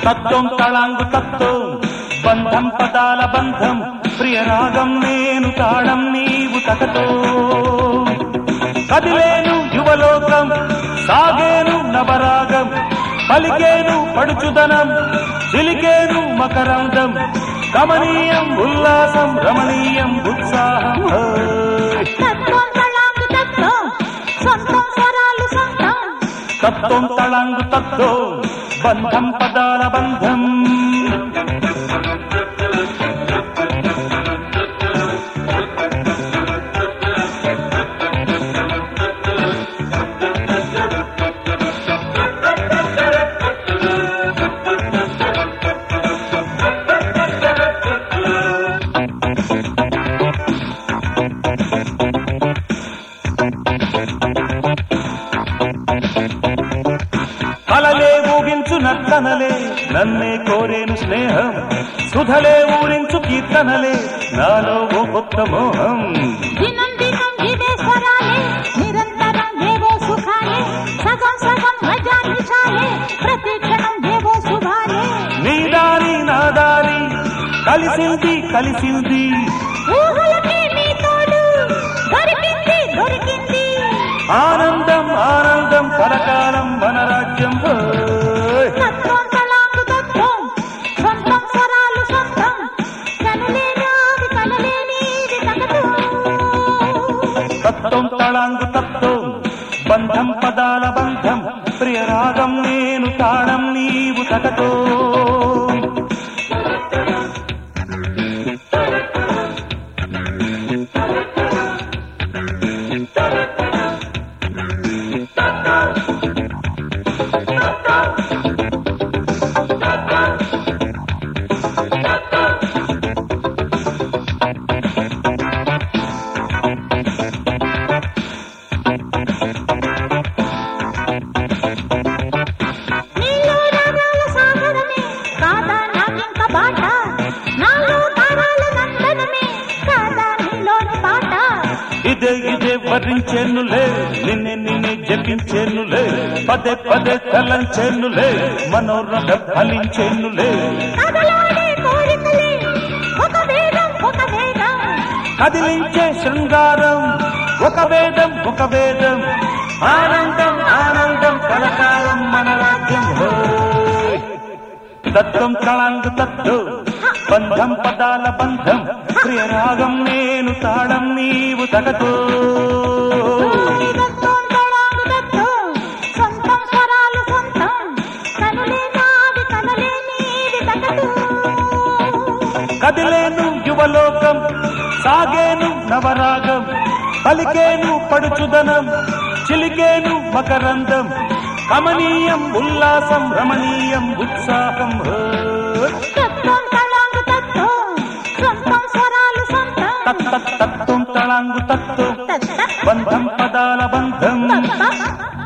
తత్వం తళాంగు తత్వం బంధం పదాల బంధం ప్రియరాగం నేను తాళం నీవు తకతో కదిలేను యువలోకం సాగేను నవరాగం పలికేను పడుచుదనం చిలికేను మకరందం కమనీయం ఉల్లాసం రమణీయం ఉత్సాహం హోయ్. తత్వం తళాంగు తత్వం సొంతం స్వరాలు సొంతం తత్వం తళంగు తత్వం బంధం పదాల బంధం కలలే ఊగించు నర్తనలే నన్నే కోరేను స్నేహం సుధలే ఊరించు కీర్తనలే నాలో ఓ కొత్త మోహం దినం దినం ఇవే స్వరాలే నిరంతరం ఏవో సుఖాలే సగం సగం మజా నిషాలే ప్రతి క్షణం ఏవో శుభాలే నీ దారి నా దారి కలిసింది కలిసింది ఊహలకి మీ తోడు దొరికింది దొరికింది ఆనందం ఆనందం కలకాలం మన రాజ్యం హోయ్. తత్వం తళాంగు తత్వం సొంతం స్వరాలు సొంతం కనలేనాది కనలేనిది తగదు తత్వం తళాంగు తత్వం బంధం పదాల బంధం ప్రియరాగం నేను తాళం నీవు తగతో నీలో రాగాల సాగరమే కాదా నాకింక బాట నాలో తారాల నందనమే కాదా నీలోని పాట ఇదే ఇదే వరించేనులే నిన్నే నిన్నే జపించేనులే పదే పదే తలంచేనులే మనోరథ ఫలించేనులే కదలాడే కోరికలే ఒక వేదం ఒక వేదం కదిలించే శృంగారం ఒక వేదం ఒక వేదం ఆనందం ఆనందం కలకాలం మన రాజ్యం హోయ్. తత్వం కళాంగు తత్వం బంధం పదాల బంధం ప్రియరాగం నేను తాళం నీవు తగతో దత్తం తళాంగు దత్తం సొంతం స్వరాలు సొంతం కనులే నాది కనలే నీది తగదు కదిలేను యువలోకం సాగేను నవరాగం పలికేను పడుచుదనం చిలికేను మకరందం కమనీయం ఉల్లాసం రమణీయం ఉత్సాహం హోయ్. తత్వం తళాంగు తత్వం సొంతం స్వరాలు సొంతం తత్ తత్ తత్వం తళాంగు తత్వం తత్త బంధం పదాల బంధం తత్త